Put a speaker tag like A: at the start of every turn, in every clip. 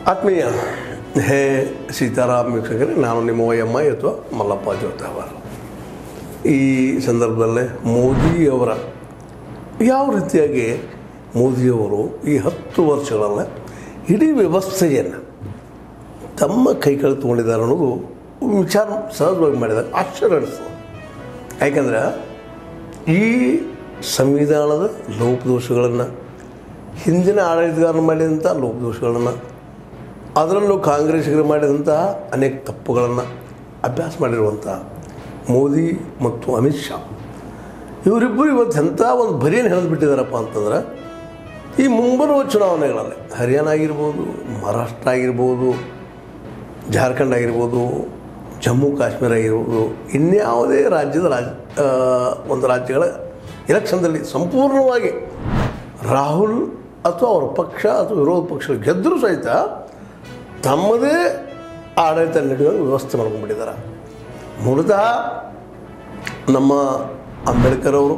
A: ಆತ್ಮೀಯ ಹೇ ಸೀತಾರಾಮ್ ವೀಕ್ಷಕರೇ ನಾನು ನಿಮ್ಮ ವೈಎಮ್ಮ ಅಥವಾ ಮಲ್ಲಪ್ಪ ಜೋತಾವರ್ ಈ ಸಂದರ್ಭದಲ್ಲೇ ಮೋದಿಯವರ ಯಾವ ರೀತಿಯಾಗಿ ಮೋದಿಯವರು ಈ ಹತ್ತು ವರ್ಷಗಳಲ್ಲ ಇಡೀ ವ್ಯವಸ್ಥೆಯನ್ನು ತಮ್ಮ ಕೈ ತೊಗೊಂಡಿದ್ದಾರೆ ಅನ್ನೋದು ಒಂದು ವಿಚಾರ ಸಹಜವಾಗಿ ಮಾಡಿದಾಗ ಆಶ್ಚರ್ಯ ಅನಿಸ್ತದೆ ಯಾಕಂದ್ರೆ ಈ ಸಂವಿಧಾನದ ಲೋಪದೋಷಗಳನ್ನು ಹಿಂದಿನ ಆಡಳಿತಗಾರರು ಮಾಡಿದಂಥ ಲೋಪದೋಷಗಳನ್ನು ಅದರಲ್ಲೂ ಕಾಂಗ್ರೆಸ್ಸಿಗರು ಮಾಡಿದಂತಹ ಅನೇಕ ತಪ್ಪುಗಳನ್ನು ಅಭ್ಯಾಸ ಮಾಡಿರುವಂಥ ಮೋದಿ ಮತ್ತು ಅಮಿತ್ ಶಾ ಇವರಿಬ್ಬರು ಇವತ್ತು ಎಂಥ ಒಂದು ಬರಿಯನ್ನು ಹೆಣೆದುಬಿಟ್ಟಿದ್ದಾರಪ್ಪ ಅಂತಂದ್ರೆ ಈ ಮುಂಬರುವ ಚುನಾವಣೆಗಳಲ್ಲಿ ಹರಿಯಾಣ ಆಗಿರ್ಬೋದು ಮಹಾರಾಷ್ಟ್ರ ಆಗಿರ್ಬೋದು ಜಾರ್ಖಂಡ್ ಆಗಿರ್ಬೋದು ಜಮ್ಮು ಕಾಶ್ಮೀರ ಆಗಿರ್ಬೋದು ಇನ್ಯಾವುದೇ ರಾಜ್ಯದ ರಾಜ ಆ, ಒಂದು ರಾಜ್ಯಗಳ ಎಲೆಕ್ಷನ್ದಲ್ಲಿ ಸಂಪೂರ್ಣವಾಗಿ ರಾಹುಲ್ ಅಥವಾ ಅವರ ಪಕ್ಷ ಅಥವಾ ವಿರೋಧ ಪಕ್ಷ ಗೆದ್ದರೂ ಸಹಿತ ತಮ್ಮದೇ ಆಡಳಿತ ನಡೆಯುವಂಗೆ ವ್ಯವಸ್ಥೆ ಮಾಡ್ಕೊಂಡ್ಬಿಟ್ಟಿದ್ದಾರೆ ಮೂಲತಃ ನಮ್ಮ ಅಂಬೇಡ್ಕರ್ ಅವರು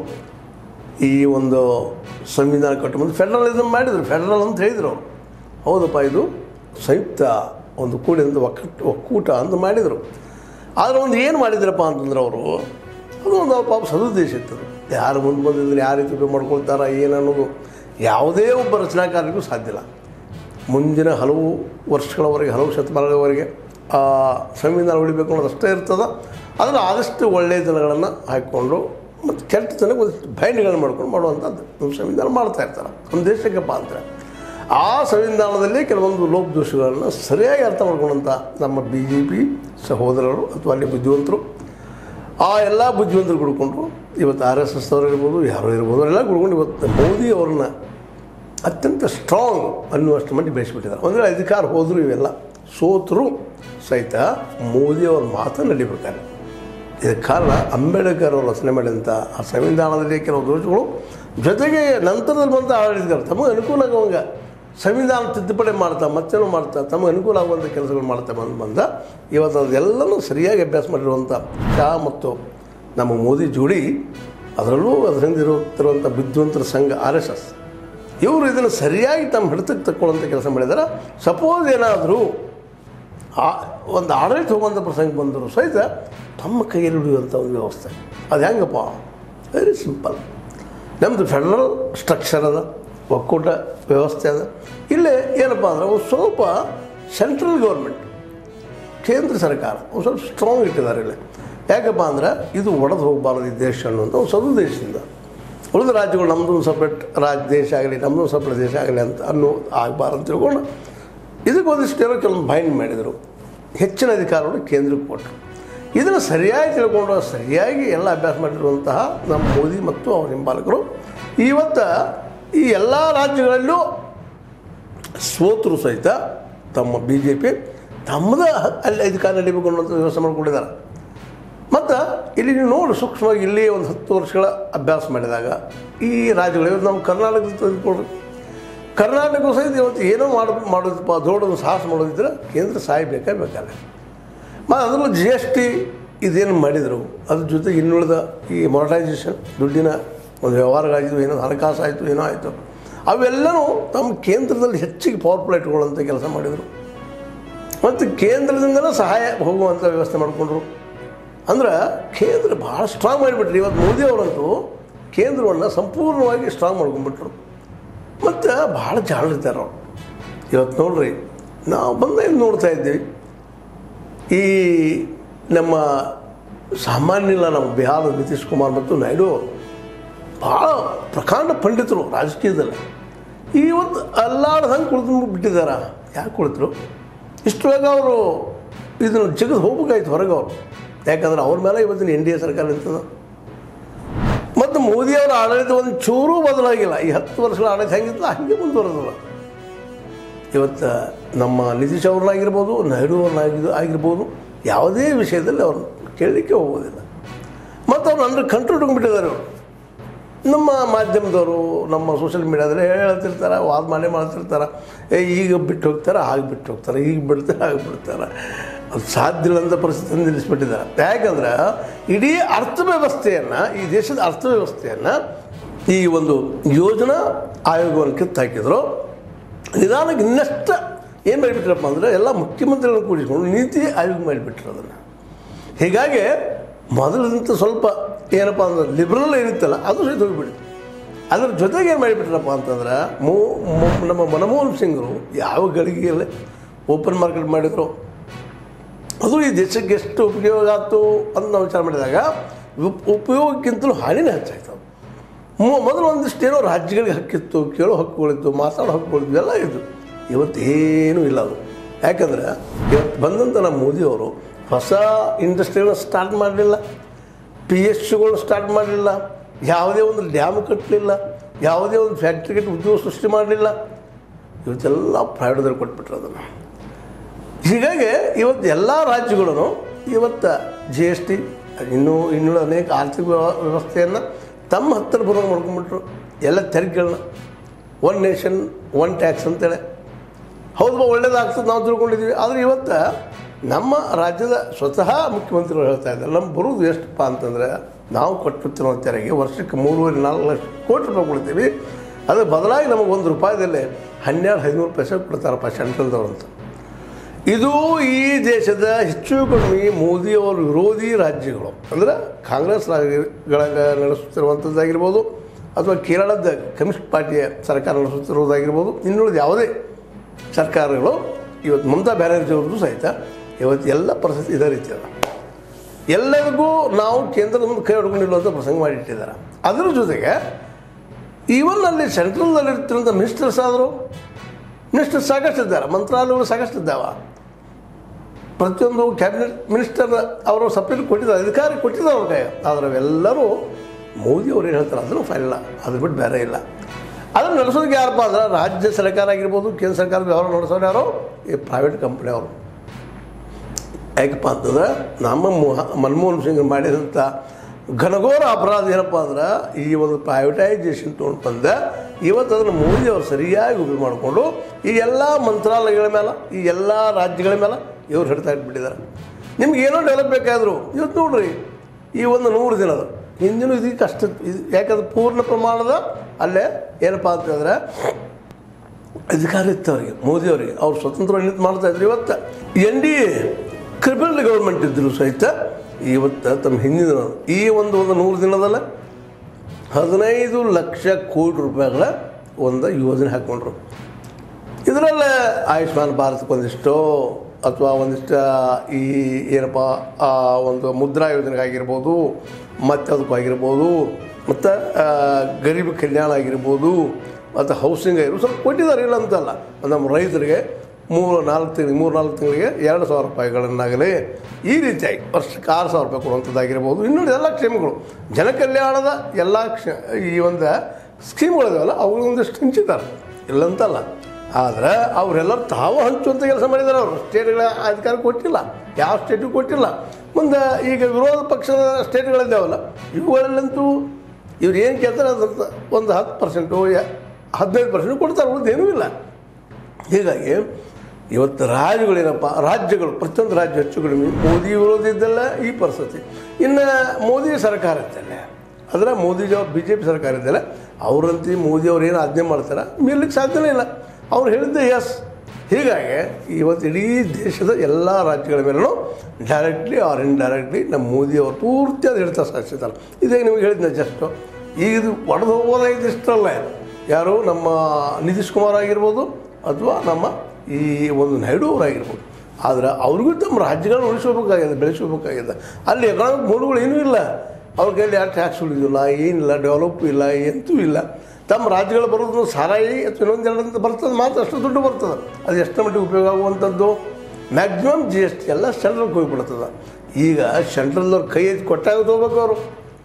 A: ಈ ಒಂದು ಸಂವಿಧಾನ ಕಟ್ಟು ಮುಂದೆ ಫೆಡರಲಿಸಮ್ ಮಾಡಿದರು ಫೆಡರಲ್ ಅಂತ ಹೇಳಿದರು ಅವರು ಹೌದಪ್ಪ ಇದು ಸಂಯುಕ್ತ ಒಂದು ಕೂಡಿದಂಥ ಒಕ್ಕಟ್ಟು ಒಕ್ಕೂಟ ಅಂತ ಮಾಡಿದರು ಆದರೆ ಒಂದು ಏನು ಮಾಡಿದ್ರಪ್ಪ ಅಂತಂದ್ರೆ ಅವರು ಅದು ಒಂದು ಅವ್ರ ಪಾಪ ಸದುದ್ದೇಶ ಇತ್ತು ಅದು. ಯಾರು ಮುಂದೆ ಬಂದಿದ್ರೆ ಯಾವ ರೀತಿ ಉಪಯೋಗ ಮಾಡ್ಕೊಳ್ತಾರ ಏನು ಅನ್ನೋದು ಯಾವುದೇ ಒಬ್ಬ ರಚನಾಕಾರರಿಗೂ ಸಾಧ್ಯ ಇಲ್ಲ ಮುಂದಿನ ಹಲವು ವರ್ಷಗಳವರೆಗೆ ಹಲವು ಶತಮಾನಗಳವರೆಗೆ ಆ ಸಂವಿಧಾನ ಉಳಿಬೇಕು ಅನ್ನೋದು ಅಷ್ಟೇ ಇರ್ತದೆ ಅದನ್ನು ಆದಷ್ಟು ಒಳ್ಳೆಯ ಜನಗಳನ್ನು ಹಾಕ್ಕೊಂಡು ಮತ್ತು ಕೆಟ್ಟ ಜನಕ್ಕೆ ಒಂದಿಷ್ಟು ಬೈಂಡ್ಗಳನ್ನು ಮಾಡ್ಕೊಂಡು ಮಾಡುವಂಥದ್ದು ನಮ್ಮ ಸಂವಿಧಾನ ಮಾಡ್ತಾ ಇರ್ತಾರೆ ನಮ್ಮ ದೇಶಕ್ಕೆ ಪಾತ್ರ ಆ ಸಂವಿಧಾನದಲ್ಲಿ ಕೆಲವೊಂದು ಲೋಪದೋಷಗಳನ್ನು ಸರಿಯಾಗಿ ಅರ್ಥ ಮಾಡ್ಕೊಂಡಂಥ ನಮ್ಮ ಬಿ ಜೆ ಪಿ ಸಹೋದರರು ಅಥವಾ ಅಲ್ಲಿ ಬುದ್ಧಿವಂತರು ಆ ಎಲ್ಲ ಬುದ್ಧಿವಂತರು ಕುಡ್ಕೊಂಡು ಇವತ್ತು ಆರ್ ಎಸ್ ಎಸ್ ಅವರು ಇರ್ಬೋದು ಯಾರೋ ಇರ್ಬೋದು ಎಲ್ಲ ಕುಡ್ಕೊಂಡು ಇವತ್ತು ಮೋದಿ ಅವ್ರನ್ನ ಅತ್ಯಂತ ಸ್ಟ್ರಾಂಗ್ ಅನ್ನುವಷ್ಟು ಮಟ್ಟಿಗೆ ಬೆಳೆಸಿಬಿಟ್ಟಿದ್ದಾರೆ ಅಂದರೆ ಅಧಿಕಾರ ಹೋದರೂ ಇವೆಲ್ಲ ಸೋತರು ಸಹಿತ ಮೋದಿಯವರ ಮಾತು ನಡಿಬೇಕಾದ್ರೆ ಇದಕ್ಕೆ ಕಾರಣ ಅಂಬೇಡ್ಕರ್ ಅವರು ರಚನೆ ಮಾಡಿದಂಥ ಆ ಸಂವಿಧಾನದಲ್ಲಿ ಕೆಲವು ದೋಷಗಳು ಜೊತೆಗೆ ನಂತರದಲ್ಲಿ ಬಂದ ಆಡಳಿತಗಾರ ತಮಗೆ ಅನುಕೂಲ ಆಗುವಂಗೆ ಸಂವಿಧಾನ ತಿದ್ದುಪಡಿ ಮಾಡ್ತಾ ಮತ್ತೇನೋ ಮಾಡ್ತಾ ತಮಗೆ ಅನುಕೂಲ ಆಗುವಂಥ ಕೆಲಸಗಳು ಮಾಡ್ತಾ ಬಂದು ಬಂದ ಇವತ್ತು ಅದೆಲ್ಲನೂ ಸರಿಯಾಗಿ ಅಭ್ಯಾಸ ಮಾಡಿರುವಂಥ ಶಾ ಮತ್ತು ನಮ್ಮ ಮೋದಿ ಜೋಡಿ ಅದರಲ್ಲೂ ಅದ್ರ ಹಿಂದೆ ಇರುತ್ತಿರುವಂಥ ಬುದ್ಧಿವಂತರ ಸಂಘ ಆರ್ ಎಸ್ ಎಸ್ ಇವರು ಇದನ್ನು ಸರಿಯಾಗಿ ತಮ್ಮ ಹಿಡಿತಕ್ಕೆ ತಕ್ಕೊಳ್ಳುವಂಥ ಕೆಲಸ ಮಾಡಿದ್ದಾರೆ ಸಪೋಸ್ ಏನಾದರೂ ಆ ಒಂದು ಆಡಳಿತ ಹೋಗುವಂಥ ಪ್ರಸಂಗ ಬಂದರೂ ಸಹಿತ ತಮ್ಮ ಕೈಯಲ್ಲಿ ಹಿಡಿಯುವಂಥ ಒಂದು ವ್ಯವಸ್ಥೆ ಅದು ಹೆಂಗಪ್ಪ ವೆರಿ ಸಿಂಪಲ್ ನಮ್ಮದು ಫೆಡರಲ್ ಸ್ಟ್ರಕ್ಚರ್ ಅದ ಒಕ್ಕೂಟ ವ್ಯವಸ್ಥೆ ಅದ ಇಲ್ಲೇ ಏನಪ್ಪ ಅಂದ್ರೆ ಒಂದು ಸ್ವಲ್ಪ ಸೆಂಟ್ರಲ್ ಗೌರ್ಮೆಂಟ್ ಕೇಂದ್ರ ಸರ್ಕಾರ ಒಂದು ಸ್ವಲ್ಪ ಸ್ಟ್ರಾಂಗ್ ಇಟ್ಟಿದ್ದಾರೆ ಇಲ್ಲಿ ಯಾಕಪ್ಪ ಅಂದ್ರೆ ಇದು ಒಡೆದು ಹೋಗಬಾರದು ಈ ದೇಶ ಅನ್ನುವಂಥ ಒಂದು ಸದು ದೇಶದಿಂದ ಉಳಿದ ರಾಜ್ಯಗಳು ನಮ್ಮದು ಒಂದು ಸಪ್ರೇಟ್ ರಾಜ್ಯ ದೇಶ ಆಗಲಿ ನಮ್ಮದು ಒಂದು ಸಪ್ರೇಟ್ ದೇಶ ಆಗಲಿ ಅಂತ ಅನ್ನೋ ಆಗಬಾರ್ದು ಅಂತ ತಿಳ್ಕೊಂಡು ಇದಕ್ಕೆ ಒಂದಿಷ್ಟು ಏನೋ ಕೆಲವೊಂದು ಬೈಂಡ್ ಮಾಡಿದರು ಹೆಚ್ಚಿನ ಅಧಿಕಾರವನ್ನು ಕೇಂದ್ರಕ್ಕೆ ಕೊಟ್ಟರು ಇದನ್ನು ಸರಿಯಾಗಿ ತಿಳ್ಕೊಂಡು ಸರಿಯಾಗಿ ಎಲ್ಲ ಅಭ್ಯಾಸ ಮಾಡಿರುವಂತಹ ನಮ್ಮ ಮೋದಿ ಮತ್ತು ಅವರ ಹಿಂಬಾಲಕರು ಇವತ್ತು ಈ ಎಲ್ಲ ರಾಜ್ಯಗಳಲ್ಲೂ ಸೋತರು ಸಹಿತ ತಮ್ಮ ಬಿ ಜೆ ಪಿ ತಮ್ಮದೇ ಅಲ್ಲಿ ಅಧಿಕಾರ ನಡೀಬೇಕು ಅನ್ನೋಂಥ ವ್ಯವಸ್ಥೆ ಮಾಡ್ಕೊಂಡಿದ್ದಾರೆ ಮತ್ತು ಇಲ್ಲಿ ನೀವು ನೋಡಿ ಸೂಕ್ಷ್ಮವಾಗಿ ಇಲ್ಲಿ ಒಂದು ಹತ್ತು ವರ್ಷಗಳ ಅಭ್ಯಾಸ ಮಾಡಿದಾಗ ಈ ರಾಜ್ಯಗಳು ಇವತ್ತು ನಮ್ಮ ಕರ್ನಾಟಕದ ತೆಗೆದುಕೊಳ್ರಿ ಕರ್ನಾಟಕ ಸಹಿತ ಇವತ್ತು ಏನೋ ಮಾಡ ಮಾಡೋದಪ್ಪ ದೊಡ್ಡದು ಸಾಹಸ ಮಾಡೋದಿದ್ರೆ ಕೇಂದ್ರ ಸಹಾಯ ಬೇಕೇ ಬೇಕಾದ್ರೆ ಮತ್ತು ಅದರಲ್ಲೂ ಜಿ ಎಸ್ ಟಿ ಇದೇನು ಮಾಡಿದರು ಅದ್ರ ಜೊತೆ ಇನ್ನುಳಿದ ಈ ಮೊನಟೈಸೇಷನ್ ದುಡ್ಡಿನ ಒಂದು ವ್ಯವಹಾರಗಳಾಯಿತು ಏನೋ ಹಣಕಾಸು ಆಯಿತು ಏನೋ ಆಯಿತು ಅವೆಲ್ಲನೂ ತಮ್ಮ ಕೇಂದ್ರದಲ್ಲಿ ಹೆಚ್ಚಿಗೆ ಪವರ್ಫುಲ್ ಇಟ್ಕೊಳ್ಳುವಂಥ ಕೆಲಸ ಮಾಡಿದರು ಮತ್ತು ಕೇಂದ್ರದಿಂದಲೂ ಸಹಾಯ ಹೋಗುವಂಥ ವ್ಯವಸ್ಥೆ ಮಾಡಿಕೊಂಡ್ರು ಅಂದ್ರೆ ಕೇಂದ್ರ ಭಾಳ ಸ್ಟ್ರಾಂಗ್ ಮಾಡಿಬಿಟ್ರು ಇವತ್ತು ಮೋದಿ ಅವರಂತೂ ಕೇಂದ್ರವನ್ನು ಸಂಪೂರ್ಣವಾಗಿ ಸ್ಟ್ರಾಂಗ್ ಮಾಡ್ಕೊಂಡ್ಬಿಟ್ರು ಮತ್ತು ಭಾಳ ಜಾಣರಿದ್ದಾರೆ ಅವರು ಇವತ್ತು ನೋಡ್ರಿ ನಾವು ಬಂದ ನೋಡ್ತಾ ಇದ್ದೀವಿ ಈ ನಮ್ಮ ಸಾಮಾನ್ಯಲ್ಲ ನಮ್ಮ ಬಿಹಾರದ ನಿತೀಶ್ ಕುಮಾರ್ ಮತ್ತು ನಾಯ್ಡು ಅವರು ಭಾಳ ಪ್ರಕಾಂಡ ಪಂಡಿತರು ರಾಜಕೀಯದಲ್ಲಿ ಇವತ್ತು ಅಲ್ಲಾಡ್ದಂಗೆ ಕುಳಿತು ಬಿಟ್ಟಿದ್ದಾರೆ ಯಾಕೆ ಕುಳಿತರು ಇಷ್ಟೊಳಗೆ ಅವರು ಇದನ್ನು ಜಗದು ಹೋಗ್ಬೇಕಾಯ್ತು ಹೊರಗೆ ಅವರು ಯಾಕಂದ್ರೆ ಅವ್ರ ಮೇಲೆ ಇವತ್ತಿನ ಎನ್ ಡಿ ಎ ಸರ್ಕಾರ ನಿಂತದ ಮತ್ತು ಮೋದಿಯವರ ಆಡಳಿತ ಒಂದು ಚೂರೂ ಬದಲಾಗಿಲ್ಲ ಈ ಹತ್ತು ವರ್ಷಗಳ ಆಡಳಿತ ಹೆಂಗಿತ್ತು ಹಂಗೆ ಮುಂದುವರೆದಲ್ಲ ಇವತ್ತು ನಮ್ಮ ನಿತೀಶ್ ಅವ್ರನ್ನಾಗಿರ್ಬೋದು ನಾಯ್ಡು ಅವ್ರನ್ನಾಗಿ ಆಗಿರ್ಬೋದು ಯಾವುದೇ ವಿಷಯದಲ್ಲಿ ಅವ್ರನ್ನ ಕೇಳಲಿಕ್ಕೆ ಹೋಗೋದಿಲ್ಲ ಮತ್ತು ಅವ್ರು ಅಂಡರ್ ಕಂಟ್ರೋಲ್ ಇಟ್ಕೊಂಡ್ಬಿಟ್ಟಿದ್ದಾರೆ ಅವರು ನಮ್ಮ ಮಾಧ್ಯಮದವರು ನಮ್ಮ ಸೋಷಿಯಲ್ ಮೀಡಿಯಾದಲ್ಲಿ ಹೇಳ್ತಿರ್ತಾರೆ ವಾದ ಮಾಡೇ ಮಾಡ್ತಿರ್ತಾರೆ ಏ ಈಗ ಬಿಟ್ಟು ಹೋಗ್ತಾರೆ ಹಾಗೆ ಬಿಟ್ಟು ಹೋಗ್ತಾರೆ ಈಗ ಬಿಡ್ತಾರೆ ಹಾಗೆ ಬಿಡ್ತಾರೆ ಅದು ಸಾಧ್ಯ ಇಲ್ಲಂಥ ಪರಿಸ್ಥಿತಿ ನಿಲ್ಲಿಸ್ಬಿಟ್ಟಿದ್ದಾರೆ ಯಾಕಂದ್ರೆ ಇಡೀ ಅರ್ಥವ್ಯವಸ್ಥೆಯನ್ನು ಈ ದೇಶದ ಅರ್ಥವ್ಯವಸ್ಥೆಯನ್ನು ಈ ಒಂದು ಯೋಜನಾ ಆಯೋಗವನ್ನು ಕಿತ್ತು ಹಾಕಿದ್ರು ನಿಧಾನಕ್ಕೆ ಇನ್ನಷ್ಟು ಏನು ಮಾಡಿಬಿಟ್ರಪ್ಪ ಅಂದರೆ ಎಲ್ಲ ಮುಖ್ಯಮಂತ್ರಿಗಳನ್ನು ಕೂಡಿಸ್ಕೊಂಡು ನೀತಿ ಆಯೋಗ ಮಾಡಿಬಿಟ್ರು ಅದನ್ನು ಹೀಗಾಗಿ ಮೊದಲಿಂತ ಸ್ವಲ್ಪ ಏನಪ್ಪ ಅಂದ್ರೆ ಲಿಬ್ರಲ್ ಏನಿತ್ತಲ್ಲ ಅದು ಸಹಿತ ಹೋಗಿಬಿಡ್ತು ಅದ್ರ ಜೊತೆಗೆ ಏನು ಮಾಡಿಬಿಟ್ರಪ್ಪ ಅಂತಂದ್ರೆ ಮೋ ಮೋ- ನಮ್ಮ ಮನಮೋಹನ್ ಸಿಂಗರು ಯಾವ ಗಳಿಗೆಯಲ್ಲಿ ಓಪನ್ ಮಾರ್ಕೆಟ್ ಮಾಡಿದ್ರು ಅದು ಈ ದೇಶಕ್ಕೆ ಎಷ್ಟು ಉಪಯೋಗ ಆಯ್ತು ಅಂತ ನಾವು ವಿಚಾರ ಮಾಡಿದಾಗ ಉಪ್- ಉಪಯೋಗಕ್ಕಿಂತಲೂ ಹಾನಿನೇ ಹೆಚ್ಚಾಯ್ತು ಮೊ- ಮೊದಲು ಒಂದಿಷ್ಟು ಏನೋ ರಾಜ್ಯಗಳಿಗೆ ಹಕ್ಕಿತ್ತು ಕೇಳೋ ಹಕ್ಕುಗಳಿತ್ತು ಮಾತಾಡೋ ಹಕ್ಕುಗಳಿತ್ತು ಎಲ್ಲ ಇತ್ತು ಇವತ್ತು ಏನೂ ಇಲ್ಲ ಅದು ಯಾಕಂದ್ರೆ ಇವತ್ತು ಬಂದಂಥ ನಮ್ಮ ಮೋದಿಯವರು ಹೊಸ ಇಂಡಸ್ಟ್ರಿಗಳನ್ನ ಸ್ಟಾರ್ಟ್ ಮಾಡಲಿಲ್ಲ ಪಿ ಎಚ್ ಸಿಗಳು ಸ್ಟಾರ್ಟ್ ಮಾಡಲಿಲ್ಲ ಯಾವುದೇ ಒಂದು ಡ್ಯಾಮ್ ಕಟ್ಟಲಿಲ್ಲ ಯಾವುದೇ ಒಂದು ಫ್ಯಾಕ್ಟ್ರಿ ಕಟ್ಟಿ ಉದ್ಯೋಗ ಸೃಷ್ಟಿ ಮಾಡಲಿಲ್ಲ ಇವತ್ತೆಲ್ಲ ಪ್ರೈವೇಟ್ದವ್ರು ಕೊಟ್ಬಿಟ್ರು ಅದನ್ನು ಹೀಗಾಗಿ ಇವತ್ತು ಎಲ್ಲ ರಾಜ್ಯಗಳನ್ನು ಇವತ್ತು ಜಿ ಎಸ್ ಟಿ ಇನ್ನೂ ಇನ್ನೂ ಅನೇಕ ಆರ್ಥಿಕ ವ್ಯವ- ವ್ಯವಸ್ಥೆಯನ್ನು ತಮ್ಮ ಹತ್ತಿರ ಬರೋಂಗೆ ಮಾಡ್ಕೊಂಡ್ಬಿಟ್ರು ಎಲ್ಲ ತೆರಿಗೆಗಳನ್ನ ಒನ್ ನೇಷನ್ ಒನ್ ಟ್ಯಾಕ್ಸ್ ಅಂತೇಳಿ ಹೌದು ಬಾ ಒಳ್ಳೇದಾಗ್ತದೆ ನಾವು ತಿಳ್ಕೊಂಡಿದ್ದೀವಿ ಆದರೆ ಇವತ್ತು ನಮ್ಮ ರಾಜ್ಯದ ಸ್ವತಃ ಮುಖ್ಯಮಂತ್ರಿಗಳು ಹೇಳ್ತಾ ಇದ್ದಾರೆ ನಮ್ಮ ಬರೋದು ಎಷ್ಟಪ್ಪ ಅಂತಂದರೆ ನಾವು ಕೊಟ್ಟಿರ್ತಿರೋ ತೆರಿಗೆ ವರ್ಷಕ್ಕೆ ಮೂರುವರೆ ನಾಲ್ಕು ಲಕ್ಷ ಕೋಟಿ ರೂಪಾಯಿ ಕೊಡ್ತೀವಿ ಅದ್ರ ಬದಲಾಗಿ ನಮಗೆ ಒಂದು ರೂಪಾಯಿದಲ್ಲಿ ಹನ್ನೆರಡು ಹದಿಮೂರು ಪೈಸೆ ಕೊಡ್ತಾರಪ್ಪ ಸೆಂಟ್ರಲ್ದವ್ರು ಅಂತ ಇದು ಈ ದೇಶದ ಹೆಚ್ಚು ಕಡಿಮೆ ಮೋದಿಯವರ ವಿರೋಧಿ ರಾಜ್ಯಗಳು ಅಂದರೆ ಕಾಂಗ್ರೆಸ್ ರಾಜ್ಯಗಳ ನಡೆಸುತ್ತಿರುವಂಥದ್ದಾಗಿರ್ಬೋದು ಅಥವಾ ಕೇರಳದ ಕಮ್ಯುನಿಸ್ಟ್ ಪಾರ್ಟಿಯ ಸರ್ಕಾರ ನಡೆಸುತ್ತಿರುವುದಾಗಿರ್ಬೋದು ಇನ್ನುಳಿದ ಯಾವುದೇ ಸರ್ಕಾರಗಳು ಇವತ್ತು ಮಮತಾ ಬ್ಯಾನರ್ಜಿ ಅವ್ರದ್ದು ಸಹಿತ ಇವತ್ತು ಎಲ್ಲ ಪರಿಸ್ಥಿತಿ ಇದೇ ರೀತಿ ಅದ ಎಲ್ಲರಿಗೂ ನಾವು ಕೇಂದ್ರದ ಮುಂದೆ ಕೈ ಹೊಡ್ಕೊಂಡಿರುವಂಥ ಪ್ರಸಂಗ ಮಾಡಿಟ್ಟಿದ್ದಾರೆ ಅದರ ಜೊತೆಗೆ ಈವನ್ ಅಲ್ಲಿ ಸೆಂಟ್ರಲ್ನಲ್ಲಿ ಇರ್ತಿರೋಂಥ ಮಿನಿಸ್ಟರ್ಸ್ ಆದರು ಮಿನಿಸ್ಟರ್ಸ್ ಸಾಕಷ್ಟು ಇದ್ದಾರೆ ಮಂತ್ರಾಲಯಗಳು ಸಾಕಷ್ಟು ಇದ್ದಾವೆ ಪ್ರತಿಯೊಂದು ಕ್ಯಾಬಿನೆಟ್ ಮಿನಿಸ್ಟರ್ ಅವರು ಸಪ್ರೇಟ್ ಕೊಟ್ಟಿದ್ದಾರೆ ಅಧಿಕಾರ ಕೊಟ್ಟಿದ್ದಾರೆ ಅವ್ರ ಕೈ ಆದರೆ ಅವೆಲ್ಲರೂ ಮೋದಿ ಅವ್ರು ಏನು ಹೇಳ್ತಾರೆ ಅದನ್ನು ಫೈಲ್ ಇಲ್ಲ ಅದು ಬಿಟ್ಟು ಬೇರೆ ಇಲ್ಲ ಅದನ್ನು ನಡೆಸೋದಕ್ಕೆ ಯಾರಪ್ಪ ಅಂದ್ರೆ ರಾಜ್ಯ ಸರ್ಕಾರ ಆಗಿರ್ಬೋದು ಕೇಂದ್ರ ಸರ್ಕಾರದ ವ್ಯವಹಾರ ನಡೆಸೋರು ಯಾರು ಈ ಪ್ರೈವೇಟ್ ಕಂಪ್ನಿ ಅವರು ಯಾಕಪ್ಪ ಅಂತಂದ್ರೆ ನಮ್ಮ ಮೋಹ- ಮನಮೋಹನ್ ಸಿಂಗ್ ಮಾಡಿದಂಥ ಘನಘೋರ ಅಪರಾಧ ಏನಪ್ಪ ಅಂದ್ರೆ ಈ ಒಂದು ಪ್ರೈವೇಟೈಸೇಷನ್ ತೊಗೊಂಡು ಬಂದ ಇವತ್ತು ಅದನ್ನು ಮೋದಿ ಅವರು ಸರಿಯಾಗಿ ಉಪಯೋಗ ಮಾಡಿಕೊಂಡು ಈ ಎಲ್ಲ ಮಂತ್ರಾಲಯಗಳ ಮೇಲೆ ಈ ಎಲ್ಲ ರಾಜ್ಯಗಳ ಮೇಲೆ ಇವ್ರು ಹಿಡ್ತಾ ಇಟ್ಬಿಟ್ಟಿದ್ದಾರೆ ನಿಮ್ಗೆ ಏನೋ ಡೆವಲಪ್ ಬೇಕಾದ್ರು ಇವತ್ತು ನೋಡ್ರಿ ಈ ಒಂದು ನೂರು ದಿನದ ಹಿಂದಿನೂ ಇದಕ್ಕೆ ಅಷ್ಟು ಇದು ಯಾಕಂದ್ರೆ ಪೂರ್ಣ ಪ್ರಮಾಣದ ಅಲ್ಲೇ ಏನಪ್ಪ ಅಂತಂದ್ರೆ ಅಧಿಕಾರ ಇತ್ತು ಅವರಿಗೆ ಮೋದಿ ಅವರಿಗೆ ಅವ್ರು ಸ್ವತಂತ್ರ ನಿಂತು ಮಾಡ್ತಾ ಇದ್ರು ಇವತ್ತು N D A criminal government ಇದ್ದರು ಸಹಿತ ಇವತ್ತು ತಮ್ಮ ಹಿಂದಿನ ಈ ಒಂದು ಒಂದು ನೂರು ದಿನದಲ್ಲ ಹದಿನೈದು ಲಕ್ಷ ಕೋಟಿ ರೂಪಾಯಿಗಳ ಒಂದು ಯೋಜನೆ ಹಾಕ್ಕೊಂಡ್ರು ಇದರಲ್ಲೇ ಆಯುಷ್ಮಾನ್ ಭಾರತಕ್ಕೆ ಒಂದಿಷ್ಟು ಅಥವಾ ಒಂದಿಷ್ಟು ಈ ಏನಪ್ಪ ಆ ಒಂದು ಮುದ್ರಾ ಯೋಜನೆಗೆ ಆಗಿರ್ಬೋದು ಮತ್ತು ಅದಕ್ಕೂ ಆಗಿರ್ಬೋದು ಮತ್ತು ಗರೀಬ್ ಕಲ್ಯಾಣ ಆಗಿರ್ಬೋದು ಮತ್ತು ಹೌಸಿಂಗ್ ಆಗಿರ್ಬೋದು ಸ್ವಲ್ಪ ಕೊಟ್ಟಿದ್ದಾರೆ ಇಲ್ಲ ಅಂತಲ್ಲ ನಮ್ಮ ರೈತರಿಗೆ ಮೂರು ನಾಲ್ಕು ತಿಂಗಳಿಗೆ ಮೂರು ನಾಲ್ಕು ತಿಂಗಳಿಗೆ ಎರಡು ಸಾವಿರ ರೂಪಾಯಿಗಳನ್ನಾಗಲಿ ಈ ರೀತಿಯಾಗಿ ವರ್ಷಕ್ಕೆ ಆರು ಸಾವಿರ ರೂಪಾಯಿ ಕೊಡುವಂಥದ್ದಾಗಿರ್ಬೋದು ಇನ್ನೂ ಎಲ್ಲ ಕ್ಷೇಮಗಳು ಜನಕಲ್ಯಾಣದ ಎಲ್ಲ ಕ್ಷ ಈ ಒಂದು ಸ್ಕೀಮ್ಗಳಿದಾವಲ್ಲ ಅವುಗಳೊಂದಿಷ್ಟು ಹಂಚಿದ್ದಾರೆ ಇಲ್ಲಂತಲ್ಲ ಆದರೆ ಅವರೆಲ್ಲರೂ ತಾವು ಹಂಚುವಂಥ ಕೆಲಸ ಮಾಡಿದ್ದಾರೆ ಅವರು ಸ್ಟೇಟ್ಗಳ ಅಧಿಕಾರ ಕೊಟ್ಟಿಲ್ಲ ಯಾವ ಸ್ಟೇಟಿಗೂ ಕೊಟ್ಟಿಲ್ಲ ಮುಂದೆ ಈಗ ವಿರೋಧ ಪಕ್ಷದ ಸ್ಟೇಟ್ಗಳಿದ್ದಾವಲ್ಲ ಇವುಗಳಲ್ಲಂತೂ ಇವ್ರು ಏನು ಕೇಳ್ತಾರೆ ಅದಂತ ಒಂದು ಹತ್ತು ಪರ್ಸೆಂಟು ಹದಿನೈದು ಪರ್ಸೆಂಟ್ ಕೊಡ್ತಾರೆ ಉಳಿದು ಏನೂ ಇಲ್ಲ ಹೀಗಾಗಿ ಇವತ್ತು ರಾಜ್ಯಗಳೇನಪ್ಪ ರಾಜ್ಯಗಳು ಪ್ರತಿಯೊಂದು ರಾಜ್ಯ ಹೆಚ್ಚು ಕಡಿಮೆ ಮೋದಿ ವಿರೋಧಿ ಇದ್ದಲ್ಲ ಈ ಪರಿಸ್ಥಿತಿ ಇನ್ನು ಮೋದಿ ಸರ್ಕಾರ ಇದ್ದಲ್ಲ ಅಂದರೆ ಮೋದಿಜಿ ಅವ್ರು ಬಿ ಜೆ ಪಿ ಸರ್ಕಾರ ಇದ್ದಲ್ಲ ಅವರಂತೆ ಮೋದಿ ಅವ್ರು ಏನು ಆಜ್ಞೆ ಮಾಡ್ತಾರೆ ಮೀರ್ಲಿಕ್ಕೆ ಸಾಧ್ಯನೇ ಇಲ್ಲ ಅವ್ರು ಹೇಳಿದ್ದೆ ಎಸ್ ಹೀಗಾಗಿ ಇವತ್ತು ಇಡೀ ದೇಶದ ಎಲ್ಲ ರಾಜ್ಯಗಳ ಮೇಲೂ ಡೈರೆಕ್ಟ್ಲಿ ಆರ್ ಇಂಡೈರೆಕ್ಟ್ಲಿ ನಮ್ಮ ಮೋದಿ ಅವರು ಪೂರ್ತಿ ಅದು ಹೇಳ್ತಾ ಸಾಧಿಸಿದ್ದಾರೆ ಇದೇ ನಿಮಗೆ ಹೇಳಿದ್ನ ಜಸ್ಟು ಈಗ ಇದು ಒಡೆದು ಹೋಗೋದಾಗಿದ್ದು ಇಷ್ಟಲ್ಲ ಯಾರು ನಮ್ಮ ನಿತೀಶ್ ಕುಮಾರ್ ಆಗಿರ್ಬೋದು ಅಥವಾ ನಮ್ಮ ಈ ಒಂದು ನಾಯ್ಡು ಅವರಾಗಿರ್ಬೋದು ಆದರೆ ಅವ್ರಿಗೂ ತಮ್ಮ ರಾಜ್ಯಗಳನ್ನ ಉಳಿಸ್ಕೋಬೇಕಾಗಿದೆ ಬೆಳೆಸ್ಕೋಬೇಕಾಗಿದೆ ಅಲ್ಲಿ ಎಕನಾಮಿಕ್ ಮೂಲಗಳು ಏನೂ ಇಲ್ಲ ಅವ್ರ ಕೈಯಲ್ಲಿ ಯಾವ ಟ್ಯಾಕ್ಸ್ ಉಳಿದಿಲ್ಲ ಏನಿಲ್ಲ ಡೆವಲಪ್ ಇಲ್ಲ ಎಂತೂ ಇಲ್ಲ ತಮ್ಮ ರಾಜ್ಯಗಳು ಬರೋದು ಸಾರಾಯಿ ಅಥವಾ ಇನ್ನೊಂದು ಎರಡು ಅಂತ ಬರ್ತದೆ ಮಾತ್ರ ಅಷ್ಟು ದುಡ್ಡು ಬರ್ತದೆ ಅದು ಎಷ್ಟು ಮಟ್ಟಿಗೆ ಉಪಯೋಗ ಆಗುವಂಥದ್ದು ಮ್ಯಾಕ್ಸಿಮಮ್ ಜಿ ಎಸ್ ಟಿ ಎಲ್ಲ ಸೆಂಟ್ರಲ್ಗೆ ಹೋಗಿಬಿಡ್ತದೆ ಈಗ ಸೆಂಟ್ರಲ್ದವ್ರು ಕೈ ಎತ್ತಿ ಕೊಟ್ಟಾಗ ಹೋಗ್ಬೇಕು ಅವರು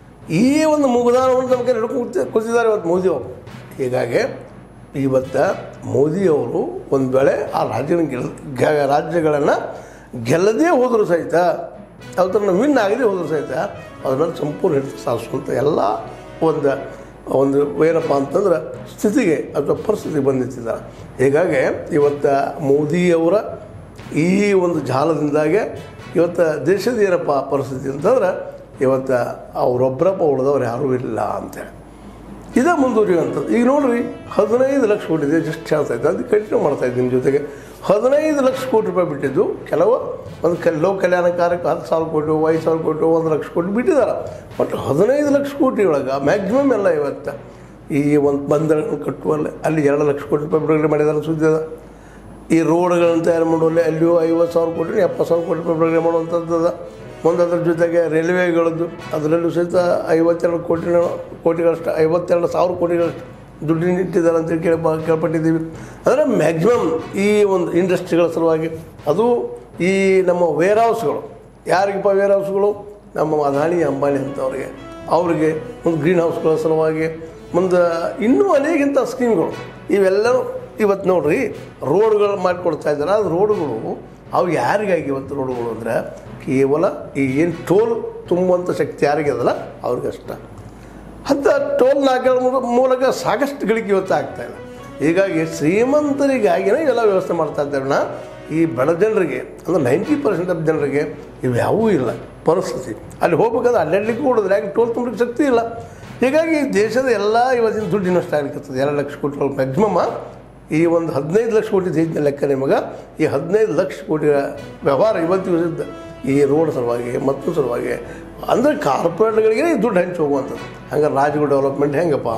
A: ಈ ಒಂದು ಮುಗುದಾನವನ್ನು ನಮ್ಮ ಕೈ ಹಿಡ್ಕೊಂಡು ಕೂತಿದ್ದಾರೆ ಇವತ್ತು ಮೋದಿ ಅವರು ಹೀಗಾಗಿ ಇವತ್ತು ಮೋದಿಯವರು ಒಂದು ವೇಳೆ ಆ ರಾಜ್ಯಗಳ ಗೆಲ್ ಗೆ- ರಾಜ್ಯಗಳನ್ನು ಗೆಲ್ಲದೇ ಹೋದರೂ ಸಹಿತ ಅದನ್ನು ವಿನ್ ಆಗದೆ ಹೋದರೂ ಸಹಿತ ಅದ್ರ ಮೇಲೆ ಸಂಪೂರ್ಣ ಹಿಡಿದು ಸಾಧಿಸುವಂಥ ಎಲ್ಲ ಒಂದು ಒಂದು ಏನಪ್ಪ ಅಂತಂದ್ರೆ ಸ್ಥಿತಿಗೆ ಅಥವಾ ಪರಿಸ್ಥಿತಿಗೆ ಬಂದಿತ್ತಿದ್ದಾರೆ ಹೀಗಾಗಿ ಇವತ್ತು ಮೋದಿಯವರ ಈ ಒಂದು ಜಾಲದಿಂದಾಗೆ ಇವತ್ತು ದೇಶದ ಏನಪ್ಪ ಪರಿಸ್ಥಿತಿ ಅಂತಂದ್ರೆ ಇವತ್ತು ಅವರೊಬ್ಬರಪ್ಪ ಉಳಿದವ್ರು ಯಾರೂ ಇಲ್ಲ ಅಂತೇಳಿ ಇದೇ ಮುಂದುವರಿಯುವಂಥದ್ದು ಈಗ ನೋಡ್ರಿ ಹದಿನೈದು ಲಕ್ಷ ಕೋಟಿ ಇದೆ ಜಸ್ಟ್ ಹೇಳ್ತಾ ಇದ್ದೆ ಅದು ಕಂಟಿನ್ಯೂ ಮಾಡ್ತಾ ಇದ್ದೀನಿ ಜೊತೆಗೆ ಹದಿನೈದು ಲಕ್ಷ ಕೋಟಿ ರೂಪಾಯಿ ಬಿಟ್ಟಿದ್ದು ಕೆಲವು ಒಂದು ಕ ಲೋಕ ಕಲ್ಯಾಣ ಕಾರ್ಯಕ್ಕೆ ಹತ್ತು ಸಾವಿರ ಕೋಟಿ ಐದು ಸಾವಿರ ಕೋಟಿ ಒಂದು ಲಕ್ಷ ಕೋಟಿ ಬಿಟ್ಟಿದ್ದಾರೆ ಬಟ್ ಹದಿನೈದು ಲಕ್ಷ ಕೋಟಿ ಒಳಗೆ ಮ್ಯಾಕ್ಸಿಮಮ್ ಎಲ್ಲ ಇವತ್ತು ಈ ಒಂದು ಬಂದರನ್ನು ಕಟ್ಟುವಲ್ಲಿ ಅಲ್ಲಿ ಎರಡು ಲಕ್ಷ ಕೋಟಿ ರೂಪಾಯಿ ಬಿಡುಗಡೆ ಮಾಡಿದ್ದಾರೆ ಸುದ್ದಿ ಅದ ಈ ರೋಡ್ಗಳನ್ನು ತಯಾರು ಮಾಡುವಲ್ಲಿ ಅಲ್ಲಿಯೂ ಐವತ್ತು ಸಾವಿರ ಕೋಟಿ ಎಪ್ಪತ್ತು ಸಾವಿರ ಕೋಟಿ ರೂಪಾಯಿ ಬಿಡುಗಡೆ ಮಾಡುವಂಥದ್ದು ಅದ ಮುಂದೆ ಅದ್ರ ಜೊತೆಗೆ ರೈಲ್ವೆಗಳದ್ದು ಅದರಲ್ಲೂ ಸಹಿತ ಐವತ್ತೆರಡು ಕೋಟಿ ಕೋಟಿಗಳಷ್ಟು ಐವತ್ತೆರಡು ಸಾವಿರ ಕೋಟಿಗಳಷ್ಟು ದುಡ್ಡಿನ ಇಟ್ಟಿದ್ದಾರೆ ಅಂತೇಳಿ ಕೇಳಿ ಕೇಳ್ಪಟ್ಟಿದ್ದೀವಿ ಅಂದರೆ ಮ್ಯಾಕ್ಸಿಮಮ್ ಈ ಒಂದು ಇಂಡಸ್ಟ್ರಿಗಳ ಸಲುವಾಗಿ ಅದು ಈ ನಮ್ಮ ವೇರ್ ಹೌಸ್ಗಳು ಯಾರಿಗಪ್ಪ ವೇರ್ ಹೌಸ್ಗಳು ನಮ್ಮ ಅದಾನಿ ಅಂಬಾನಿ ಅಂತವ್ರಿಗೆ ಅವರಿಗೆ ಒಂದು ಗ್ರೀನ್ ಹೌಸ್ಗಳ ಸಲುವಾಗಿ ಮುಂದೆ ಇನ್ನೂ ಅನೇಕಿಂತ ಸ್ಕೀಮ್ಗಳು ಇವೆಲ್ಲವೂ ಇವತ್ತು ನೋಡ್ರಿ ರೋಡ್ಗಳು ಮಾಡಿಕೊಡ್ತಾ ಇದ್ದಾರೆ ಅದು ರೋಡ್ಗಳು ಅವು ಯಾರಿಗಾಗಿ ಇವತ್ತು ರೋಡ್ಗಳು ಅಂದರೆ ಕೇವಲ ಈ ಏನು ಟೋಲ್ ತುಂಬುವಂಥ ಶಕ್ತಿ ಯಾರಿಗೆ ಅದಲ್ಲ ಅವ್ರಿಗಷ್ಟ ಅಂತ ಟೋಲ್ ನಾಲ್ಕರ ಮೂಲಕ ಸಾಕಷ್ಟು ಗಳಿಕೆ ಇವತ್ತು ಆಗ್ತಾ ಇದೆ ಹೀಗಾಗಿ ಶ್ರೀಮಂತರಿಗಾಗಿನೇ ಇವೆಲ್ಲ ವ್ಯವಸ್ಥೆ ಮಾಡ್ತಾ ಇದ್ದೇವೆ ಈ ಬಡ ಜನರಿಗೆ ಅಂದರೆ ನೈಂಟಿ ಪರ್ಸೆಂಟ್ ಆಫ್ ಜನರಿಗೆ ಇವ್ಯಾವೂ ಇಲ್ಲ ಪರಿಸ್ಥಿತಿ ಅಲ್ಲಿ ಹೋಗ್ಬೇಕಾದ್ರೆ ಅಡ್ಡಾಡ್ಲಿಕ್ಕೆ ಕೊಡೋದ್ರೆ ಯಾಕೆ ಟೋಲ್ ತುಂಬಲಿಕ್ಕೆ ಶಕ್ತಿ ಇಲ್ಲ ಹೀಗಾಗಿ ದೇಶದ ಎಲ್ಲ ಇವತ್ತಿನ ದುಡ್ಡು ಇನ್ವೆಸ್ಟ್ ಆಗ್ಲಿಕ್ಕೆ ಎರಡು ಲಕ್ಷ ಕೋಟಿ ಮ್ಯಾಕ್ಸಿಮಮ್ ಈ ಒಂದು ಹದಿನೈದು ಲಕ್ಷ ಕೋಟಿ ದೇಶದ ಲೆಕ್ಕ ನಿಮಗೆ ಈ ಹದಿನೈದು ಲಕ್ಷ ಕೋಟಿ ವ್ಯವಹಾರ ಇವತ್ತು ಇದ್ದ ಈ ರೋಡ್ ಸಲುವಾಗಿ ಮತ್ತು ಸಲುವಾಗಿ ಅಂದರೆ ಕಾರ್ಪೊರೇಟ್ಗಳಿಗೆ ಈ ದುಡ್ಡು ಹಂಚಿ ಹೋಗುವಂಥದ್ದು ಹಂಗೆ ರಾಜ್ಯಗಳ ಡೆವಲಪ್ಮೆಂಟ್ ಹೆಂಗಪ್ಪ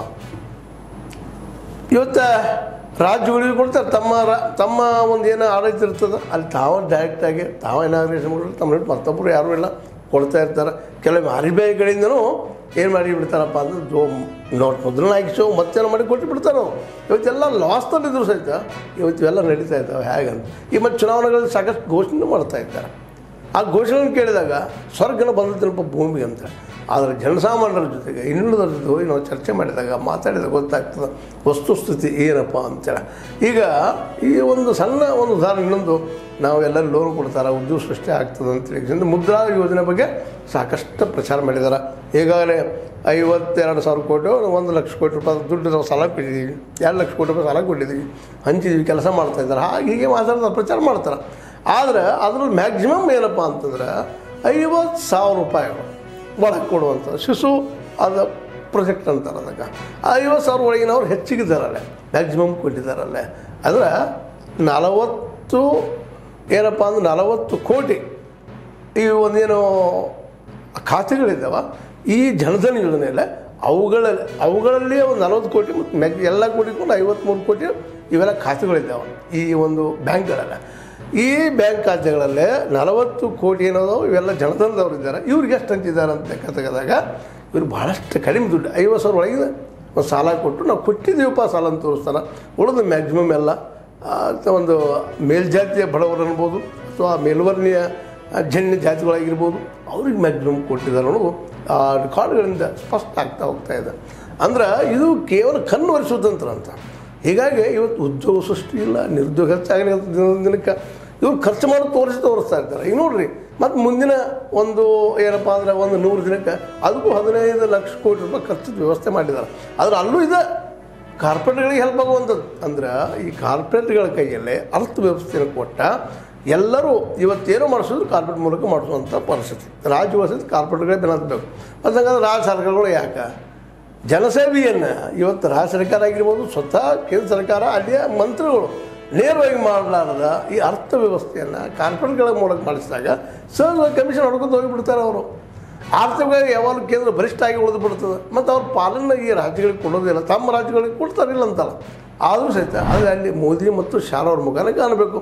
A: ಇವತ್ತು ರಾಜ್ಯಗಳಿಗೆ ಕೊಡ್ತಾರೆ ತಮ್ಮ ರಾ ತಮ್ಮ ಒಂದು ಏನು ಆಡಳಿತ ಇರ್ತದೆ ಅಲ್ಲಿ ತಾವು ಡೈರೆಕ್ಟಾಗಿ ತಾವು ಇನಾಗ್ರೇಷನ್ ಮಾಡಿದ್ರೆ ತಮ್ಮ ಹಿಡಿದು ಮತ್ತೊಬ್ಬರು ಯಾರೂ ಇಲ್ಲ ಕೊಡ್ತಾ ಇರ್ತಾರೆ ಕೆಲವು ಅರಿಬೇಗಳಿಂದನೂ ಏನು ಮಾಡಿ ಬಿಡ್ತಾರಪ್ಪ ಅಂದ್ರೆ ಜೋ ನೋಟ್ ಮುದ್ರಣ ಹಾಕಿಸೋ ಮತ್ತೇನೋ ಮಾಡಿ ಕೊಟ್ಟು ಬಿಡ್ತಾರೆ ಅವ್ರು ಇವತ್ತೆಲ್ಲ ಲಾಸ್ದಲ್ಲಿದ್ರು ಸಹಿತ ಇವತ್ತು ಇವೆಲ್ಲ ನಡೀತಾ ಇದ್ದಾವೆ ಹೇಗಂತ ಈ ಮತ್ತು ಚುನಾವಣೆಗಳಲ್ಲಿ ಸಾಕಷ್ಟು ಘೋಷಣೆ ಮಾಡ್ತಾ ಇದ್ದಾರೆ ಆ ಘೋಷಣೆ ಕೇಳಿದಾಗ ಸ್ವರ್ಗನ ಬಂದದಲ್ಪ ಭೂಮಿ ಅಂತ ಆದರೆ ಜನಸಾಮಾನ್ಯರ ಜೊತೆಗೆ ಇನ್ನುಳಿದರ ಜೊತೆ ಹೋಗಿ ನಾವು ಚರ್ಚೆ ಮಾಡಿದಾಗ ಮಾತಾಡಿದಾಗ ಗೊತ್ತಾಗ್ತದೆ ವಸ್ತುಸ್ಥಿತಿ ಏನಪ್ಪ ಅಂತೇಳಿ ಈಗ ಈ ಒಂದು ಸಣ್ಣ ಒಂದು ಉದಾಹರಣೆ ಇನ್ನೊಂದು ನಾವು ಎಲ್ಲರೂ ಲೋನ್ ಕೊಡ್ತಾರೆ ಉದ್ಯೋಗ ಸೃಷ್ಟಿ ಆಗ್ತದೆ ಅಂತೇಳಿ ಮುದ್ರಾ ಯೋಜನೆ ಬಗ್ಗೆ ಸಾಕಷ್ಟು ಪ್ರಚಾರ ಮಾಡಿದ್ದಾರೆ ಈಗಾಗಲೇ ಐವತ್ತೆರಡು ಸಾವಿರ ಕೋಟಿ ಒಂದು ಲಕ್ಷ ಕೋಟಿ ರೂಪಾಯಿ ದುಡ್ಡು ನಾವು ಸಾಲ ಕೊಟ್ಟಿದ್ದೀವಿ ಎರಡು ಲಕ್ಷ ಕೋಟಿ ರೂಪಾಯಿ ಸಾಲ ಕೊಟ್ಟಿದ್ದೀವಿ ಹಂಚಿದ್ದೀವಿ ಕೆಲಸ ಮಾಡ್ತಾ ಇದ್ದಾರೆ ಹಾಗೆ ಹೀಗೆ ಮಾತಾಡ್ತಾರೆ ಪ್ರಚಾರ ಮಾಡ್ತಾರೆ ಆದರೆ ಅದ್ರಲ್ಲಿ ಮ್ಯಾಕ್ಸಿಮಮ್ ಏನಪ್ಪ ಅಂತಂದ್ರೆ ಐವತ್ತು ಸಾವಿರ ರೂಪಾಯಿಗಳು ಒಳಗೆ ಕೊಡುವಂಥ ಶಿಶು ಅದು ಪ್ರೊಜೆಕ್ಟ್ ಅಂತಾರೆ ಅದಕ್ಕೆ ಐವತ್ತು ಸಾವಿರ ಒಳಗಿನವ್ರು ಹೆಚ್ಚಿಗಿದ್ದಾರಲ್ಲೇ ಮ್ಯಾಕ್ಸಿಮಮ್ ಕೊಟ್ಟಿದ್ದಾರಲ್ಲೇ ಅಂದ್ರೆ ನಲವತ್ತು ಏನಪ್ಪ ಅಂದ್ರೆ ನಲವತ್ತು ಕೋಟಿ ಈ ಒಂದೇನು ಖಾತೆಗಳಿದ್ದಾವ ಈ ಜನಧನ ಯೋಜನೆಯಲ್ಲ ಅವುಗಳಲ್ಲಿ ಅವುಗಳಲ್ಲಿ ಒಂದು ನಲವತ್ತು ಕೋಟಿ ಮತ್ತು ಮ್ಯಾಕ್ ಎಲ್ಲ ಕೋಟಿಕೊಂಡು ಐವತ್ತ್ಮೂರು ಕೋಟಿ ಇವೆಲ್ಲ ಖಾತೆಗಳಿದ್ದಾವೆ ಈ ಒಂದು ಬ್ಯಾಂಕ್ಗಳೆಲ್ಲ ಈ ಬ್ಯಾಂಕ್ ಖಾತೆಗಳಲ್ಲೇ ನಲವತ್ತು ಕೋಟಿ ಏನೋ ಇವೆಲ್ಲ ಜನಧನದವ್ರು ಇದ್ದಾರೆ ಇವ್ರಿಗೆ ಎಷ್ಟು ಅಂತಿದ್ದಾರೆ ಅಂತ ಲೆಕ್ಕ ತೆಗೆದಾಗ ಇವ್ರು ಭಾಳಷ್ಟು ಕಡಿಮೆ ದುಡ್ಡು ಐವತ್ತು ಸಾವಿರ ಒಳಗಿದೆ ಒಂದು ಸಾಲ ಕೊಟ್ಟು ನಾವು ಕೊಟ್ಟಿದ್ದೀವಪ್ಪ ಸಾಲ ಅಂತ ತೋರಿಸ್ತಾರೆ ಉಳಿದು ಮ್ಯಾಕ್ಸಿಮಮ್ ಎಲ್ಲ ಆ, ಒಂದು ಮೇಲ್ಜಾತಿಯ ಬಡವರು ಅನ್ಬೋದು ಅಥವಾ ಮೇಲ್ವರ್ಣೀಯ ಆ, ಜನ್ಯ ಜಾತಿಗಳಾಗಿರ್ಬೋದು ಅವ್ರಿಗೆ ಮ್ಯಾಕ್ಸಿಮಮ್ ಕೊಟ್ಟಿದ್ದಾರೆ ಅನ್ನೋದು ಆ ರೆಕಾರ್ಡ್ಗಳಿಂದ ಸ್ಪಷ್ಟ ಆಗ್ತಾ ಹೋಗ್ತಾ ಇದೆ ಅಂದ್ರೆ ಇದು ಕೇವಲ ಕಣ್ಣು ಒರೆಸೋದಂತ್ರ ಅಂತ ಹೀಗಾಗಿ ಇವತ್ತು ಉದ್ಯೋಗ ಸೃಷ್ಟಿ ಇಲ್ಲ ನಿರುದ್ಯೋಗ ಹೆಚ್ಚಾಗಲಿ ದಿನದಿಂದ ದಿನಕ್ಕೆ ಇವ್ರು ಖರ್ಚು ಮಾಡಿ ತೋರಿಸಿ ತೋರಿಸ್ತಾ ಇರ್ತಾರೆ ಈಗ ನೋಡ್ರಿ ಮತ್ತು ಮುಂದಿನ ಒಂದು ಏನಪ್ಪ ಅಂದ್ರೆ ಒಂದು ನೂರು ದಿನಕ್ಕೆ ಅದಕ್ಕೂ ಹದಿನೈದು ಲಕ್ಷ ಕೋಟಿ ರೂಪಾಯಿ ಖರ್ಚದ ವ್ಯವಸ್ಥೆ ಮಾಡಿದ್ದಾರೆ ಆದ್ರೆ ಅಲ್ಲೂ ಇದೆ ಕಾರ್ಪೊರೇಟ್ಗಳಿಗೆ ಹೆಲ್ಪ್ ಆಗುವಂಥದ್ದು ಅಂದ್ರೆ ಈ ಕಾರ್ಪೊರೇಟ್ಗಳ ಕೈಯಲ್ಲೇ ಅರ್ಥವ್ಯವಸ್ಥೆಯನ್ನು ಕೊಟ್ಟ ಎಲ್ಲರೂ ಇವತ್ತೇನೋ ಮಾಡಿಸಿದ್ರು ಕಾರ್ಪೊರೇಟ್ ಮೂಲಕ ಮಾಡಿಸುವಂಥ ಪರಿಸ್ಥಿತಿ ರಾಜ್ಯ ವ್ಯವಸ್ಥೆ ಕಾರ್ಪೊರೇಟ್ಗಳೇ ಬೆನ್ನಬೇಕು ಮತ್ತು ಹಂಗಂದ್ರೆ ರಾಜ್ಯ ಸರ್ಕಾರಗಳು ಯಾಕೆ ಜನಸೇವೆಯನ್ನು ಇವತ್ತು ರಾಜ್ಯ ಸರ್ಕಾರ ಆಗಿರ್ಬೋದು ಸ್ವತಃ ಕೇಂದ್ರ ಸರ್ಕಾರ ಅಲ್ಲಿಯ ಮಂತ್ರಿಗಳು ನೇರವಾಗಿ ಮಾಡಲಾರದ ಈ ಅರ್ಥವ್ಯವಸ್ಥೆಯನ್ನು ಕಾರ್ಪೊರೇಟ್ಗಳ ಮೂಲಕ ಮಾಡಿಸಿದಾಗ ಸಹಜವಾಗಿ ಕಮಿಷನ್ ಹೊಡ್ಕೊಂಡು ಹೋಗಿಬಿಡ್ತಾರೆ ಅವರು ಆರ್ಥಿಕವಾಗಿ ಯಾವಾಗ ಕೇಂದ್ರ ಬಲಿಷ್ಠ ಆಗಿ ಉಳಿದು ಬಿಡ್ತದೆ ಮತ್ತು ಅವ್ರ ಪಾಲನೆ ಈ ರಾಜ್ಯಗಳಿಗೆ ಕೊಡೋದಿಲ್ಲ ತಮ್ಮ ರಾಜ್ಯಗಳಿಗೆ ಕೊಡ್ತಾರಿಲ್ಲ ಅಂತಲ್ಲ ಆದರೂ ಸಹಿತ ಅದು ಅಲ್ಲಿ ಮೋದಿ ಮತ್ತು ಶಾಲಾ ಅವ್ರ ಮುಖಾನೇ ಕಾಣಬೇಕು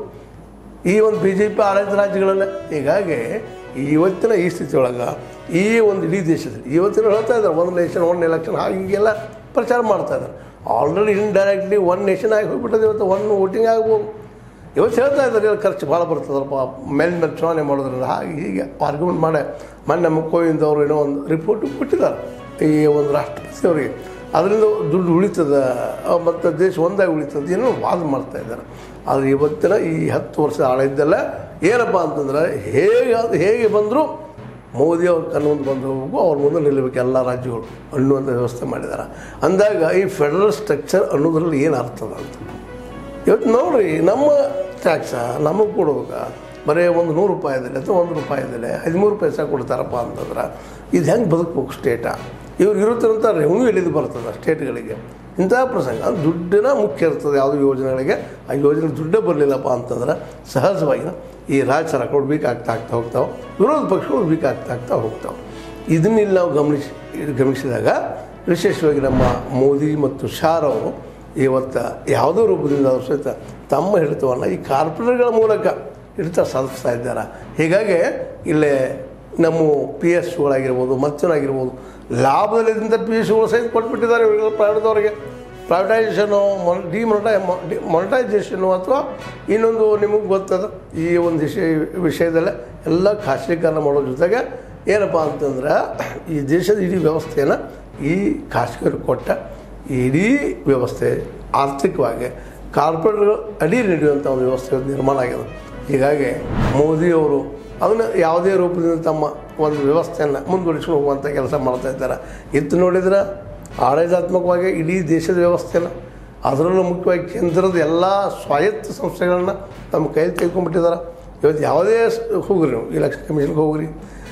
A: ಈ ಒಂದು ಬಿ ಜೆ ಪಿ ಆಡಳಿತ ರಾಜ್ಯಗಳಲ್ಲೇ ಹೀಗಾಗಿ ಇವತ್ತಿನ ಈ ಸ್ಥಿತಿ ಒಳಗೆ ಈ ಒಂದು ಇಡೀ ದೇಶದಲ್ಲಿ ಇವತ್ತಿನ ಹೇಳ್ತಾ ಇದ್ದಾರೆ ಒಂದು ನೇಷನ್ ಒನ್ ಎಲೆಕ್ಷನ್ ಹಾಗೆ ಹೀಗೆಲ್ಲ ಪ್ರಚಾರ ಮಾಡ್ತಾ ಇದ್ದಾರೆ ಆಲ್ರೆಡಿ ಇಂಡೈರೆಕ್ಟ್ಲಿ ಒನ್ ನೇಷನ್ ಆಗಿ ಹೋಗ್ಬಿಟ್ಟದೆ ಇವತ್ತು ಒನ್ ವೋಟಿಂಗ್ ಆಗ್ಬೋದು ಇವತ್ತು ಹೇಳ್ತಾ ಇದ್ದಾರೆ ಇವ್ರು ಖರ್ಚು ಭಾಳ ಬರ್ತದಪ್ಪ ಮೇಲಿನ ಚುನಾವಣೆ ಮಾಡೋದ್ರಿಂದ ಹಾಗೆ ಹೀಗೆ ಆರ್ಗ್ಯುಮೆಂಟ್ ಮಾಡಿ ಮೊನ್ನೆ ನಮ್ಮ ಕೋವಿಂದ್ ಅವರು ಏನೋ ಒಂದು ರಿಪೋರ್ಟ್ ಕೊಟ್ಟಿದ್ದಾರೆ ಈ ಒಂದು ರಾಷ್ಟ್ರಪತಿ ಅವರಿಗೆ ಅದರಿಂದ ದುಡ್ಡು ಉಳಿತದ ಮತ್ತು ದೇಶ ಒಂದಾಗಿ ಉಳಿತದ ಏನೋ ವಾದ ಮಾಡ್ತಾ ಇದ್ದಾರೆ ಆದರೆ ಇವತ್ತಿನ ಈ ಹತ್ತು ವರ್ಷ ಆಳಿದ್ದೆಲ್ಲ ಏನಪ್ಪ ಅಂತಂದ್ರೆ ಹೇಗೆ ಅದು ಹೇಗೆ ಬಂದರೂ ಮೋದಿ ಅವ್ರ ಕಣ್ಣು ಮುಂದೆ ಬಂದು ಹೋಗ್ಬೇಕು ಅವ್ರ ಮುಂದೆ ನಿಲ್ಲಬೇಕು ಎಲ್ಲ ರಾಜ್ಯಗಳು ಅನ್ನುವಂಥ ವ್ಯವಸ್ಥೆ ಮಾಡಿದ್ದಾರೆ ಅಂದಾಗ ಈ ಫೆಡರಲ್ ಸ್ಟ್ರಕ್ಚರ್ ಅನ್ನೋದ್ರಲ್ಲಿ ಏನು ಅರ್ಥದ ಅಂತ ಇವತ್ತು ನೋಡ್ರಿ ನಮ್ಮ ಟ್ಯಾಕ್ಸ ನಮಗೆ ಕೊಡೋದಕ್ಕೆ ಬರೀ ಒಂದು ನೂರು ರೂಪಾಯಿದಲ್ಲಿ ಅಥವಾ ಒಂದು ರೂಪಾಯಿದಲ್ಲಿ ಹದಿಮೂರು ಪೈಸೆ ಕೊಡ್ತಾರಪ್ಪ ಅಂತಂದ್ರೆ ಇದು ಹೆಂಗೆ ಬದುಕ್ಬೇಕು ಸ್ಟೇಟ ಇವ್ರಿಗೆ ಇರುತ್ತಿರುವಂಥ ರೆವೆನ್ಯೂ ಎಲ್ಲಿದು ಬರ್ತದೆ ಸ್ಟೇಟ್ಗಳಿಗೆ ಇಂಥ ಪ್ರಸಂಗ ದುಡ್ಡಿನ ಮುಖ್ಯ ಇರ್ತದೆ ಯಾವುದೋ ಯೋಜನೆಗಳಿಗೆ ಆ ಯೋಜನೆ ದುಡ್ಡೇ ಬರಲಿಲ್ಲಪ್ಪ ಅಂತಂದ್ರೆ ಸಹಜವಾಗಿ ಈ ರಾಜ್ಯ ಸರ್ಕಾರಗಳು ವೀಕ್ ಆಗ್ತಾ ಆಗ್ತಾ ಹೋಗ್ತಾವೆ ವಿರೋಧ ಪಕ್ಷಗಳು ವೀಕ್ ಆಗ್ತಾ ಆಗ್ತಾ ಹೋಗ್ತಾವೆ ಇದನ್ನಿಲ್ಲಿ ನಾವು ಗಮನಿಸಿ ಗಮನಿಸಿದಾಗ ವಿಶೇಷವಾಗಿ ನಮ್ಮ ಮೋದಿ ಮತ್ತು ಶಾರವರು ಇವತ್ತು ಯಾವುದೋ ರೂಪದಿಂದ ಅವ್ರ ಸಹಿತ ತಮ್ಮ ಹಿಡಿತವನ್ನು ಈ ಕಾರ್ಪೊರೇಟ್ಗಳ ಮೂಲಕ ಹಿಡಿತ ಸಾಧಿಸ್ತಾ ಇದ್ದಾರೆ ಹೀಗಾಗಿ ಇಲ್ಲೇ ನಮ್ಮ ಪಿ ಎಸ್ ಗಳಾಗಿರ್ಬೋದು ಮತ್ತೊಂದಾಗಿರ್ಬೋದು ಲಾಭದಲ್ಲಿದ್ದಂಥ ಪಿ ಎಸ್ ಗಳು ಸಹಿತ ಕೊಟ್ಬಿಟ್ಟಿದ್ದಾರೆ ಇವ್ರಿಗೆ ಪ್ರೈವೇಟ್ದವ್ರಿಗೆ ಪ್ರೈವೇಟೈಸೇಷನು ಮೊನ್ ಡಿಮೊನಟೈ ಮೊನಟೈಸೇಷನು ಅಥವಾ ಇನ್ನೊಂದು ನಿಮಗೆ ಗೊತ್ತದ ಈ ಒಂದು ವಿಷಯ ವಿಷಯದಲ್ಲೇ ಎಲ್ಲ ಖಾಸಗೀಕರಣ ಮಾಡೋ ಜೊತೆಗೆ ಏನಪ್ಪ ಅಂತಂದ್ರೆ ಈ ದೇಶದ ಇಡೀ ವ್ಯವಸ್ಥೆಯನ್ನು ಈ ಖಾಸಗಿಯವರು ಕೊಟ್ಟ ಇಡೀ ವ್ಯವಸ್ಥೆ ಆರ್ಥಿಕವಾಗಿ ಕಾರ್ಪೊರೇಟ್ಗಳು ಅಡಿ ನಡೆಯುವಂಥ ಒಂದು ವ್ಯವಸ್ಥೆ ನಿರ್ಮಾಣ ಆಗಿದೆ ಹೀಗಾಗಿ ಮೋದಿಯವರು ಅದನ್ನು ಯಾವುದೇ ರೂಪದಿಂದ ತಮ್ಮ ಒಂದು ವ್ಯವಸ್ಥೆಯನ್ನು ಮುಂದುವರಿಸ್ಕೊಂಡು ಹೋಗುವಂಥ ಕೆಲಸ ಮಾಡ್ತಾ ಇದ್ದಾರೆ ಇತ್ತು ನೋಡಿದ್ರೆ ಆಡಳಿತಾತ್ಮಕವಾಗಿ ಇಡೀ ದೇಶದ ವ್ಯವಸ್ಥೆನ ಅದರಲ್ಲೂ ಮುಖ್ಯವಾಗಿ ಕೇಂದ್ರದ ಎಲ್ಲ ಸ್ವಾಯತ್ತ ಸಂಸ್ಥೆಗಳನ್ನ ತಮ್ಮ ಕೈಯಲ್ಲಿ ತೆಗೆದುಕೊಂಡ್ಬಿಟ್ಟಿದ್ದಾರೆ ಇವತ್ತು ಯಾವುದೇ ಸ್- ಹೋಗ್ರಿ ನೀವು ಇಲೆಕ್ಷನ್ ಕಮಿಷನ್ಗೆ ಹೋಗ್ರಿ